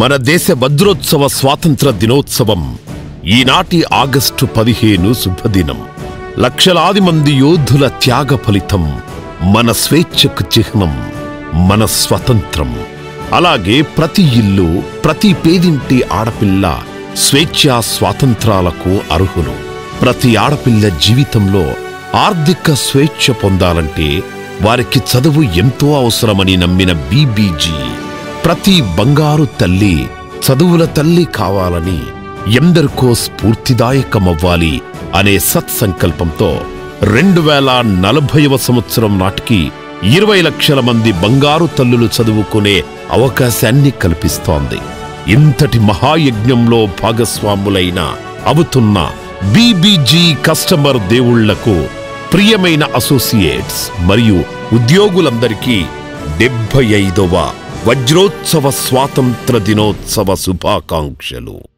మన దేశ వజ్రోత్సవ స్వాతంత్ర దినోత్సవం ఈనాటి ఆగస్టు పదిహేను శుభదినం లక్షలాది మంది యోధుల త్యాగ ఫలితం మన స్వేచ్ఛకు చిహ్నం మన స్వతంత్రం అలాగే ప్రతి ఇల్లు ప్రతి పేదింటి ఆడపిల్ల స్వేచ్ఛా స్వాతంత్రాలకు అర్హులు ప్రతి ఆడపిల్ల జీవితంలో ఆర్థిక స్వేచ్ఛ పొందాలంటే వారికి చదువు ఎంతో అవసరమని నమ్మిన బీబీజీ ప్రతి బంగారు తల్లి చదువుల తల్లి కావాలని ఎందరికో స్ఫూర్తిదాయకమవ్వాలి అనే సత్సంకల్పంతో రెండు వేల నలభైవ సంవత్సరం నాటికి ఇరవై లక్షల మంది బంగారు తల్లులు చదువుకునే అవకాశాన్ని కల్పిస్తోంది ఇంతటి మహాయజ్ఞంలో భాగస్వాములైన అవుతున్న బీబీజీ కస్టమర్ దేవుళ్లకు ప్రియమైన అసోసియేట్స్ మరియు ఉద్యోగులందరికీ డెబ్బై ఐదవ వజ్రోత్సవ స్వాతంత్ర దినోత్సవ శుభాకాంక్షలు